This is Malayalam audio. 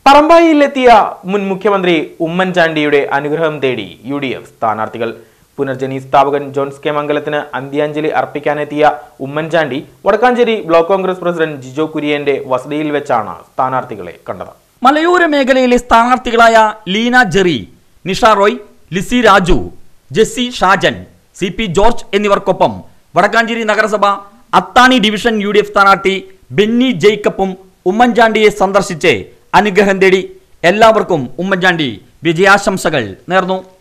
പറമ്പായിലെത്തിയ മുൻ മുഖ്യമന്ത്രി ഉമ്മൻചാണ്ടിയുടെ അനുഗ്രഹം തേടി യു ഡി എഫ് സ്ഥാനാർത്ഥികൾ പുനർജനി സ്ഥാപകൻ ജോൺസ് കെ മംഗലത്തിന് അന്ത്യാഞ്ജലി അർപ്പിക്കാനെത്തിയ ഉമ്മൻചാണ്ടി വടക്കാഞ്ചേരി ബ്ലോക്ക് കോൺഗ്രസ് പ്രസിഡന്റ് ജിജോ കുര്യന്റെ വസതിയിൽ വെച്ചാണ് സ്ഥാനാർത്ഥികളെ കണ്ടത് മലയോര മേഖലയിലെ സ്ഥാനാർത്ഥികളായ Leena Jerry Nisha Roy Lissy Raju Jessy Shajan C P George എന്നിവർക്കൊപ്പം വടക്കാഞ്ചേരി നഗരസഭ അത്താണി ഡിവിഷൻ യു ഡി എഫ് സ്ഥാനാർത്ഥി ബെന്നി ജേക്കബും ഉമ്മൻചാണ്ടിയെ സന്ദർശിച്ച് അനുഗ്രഹം തേടി എല്ലാവർക്കും ഉമ്മൻചാണ്ടി വിജയാശംസകൾ നേർന്നു